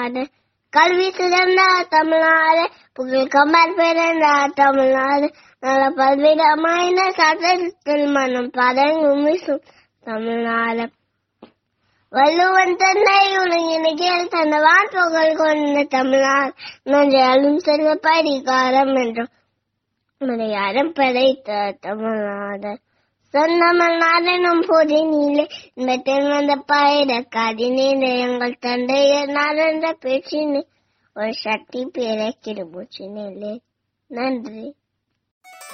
தமிழ்நாடு கல்வி சிறந்த தமிழ்நாடு புகழ் கமர் பிறந்த தமிழ்நாடு நல்ல பல்விதமான சட்டத்தில் மனம் பதங்கும் வீசும் தமிழ்நாடு வள்ளுவன் தன்னை உலகினில் தந்தவான் புகழ் கொண்ட தமிழ்நாடு நன்றாலும் செல்வ பரிகாரம் என்றும் மலையாளம் படைத்த தமிழ்நாடு சொந்தமல்நாடனும் பொதினிலே இன்பத்தில் வந்த பயிர கதினிலே எங்கள் தந்தையர் நடந்த பேச்சினே ஒரு சக்தி பிறக்கிற மூச்சினிலே நன்றி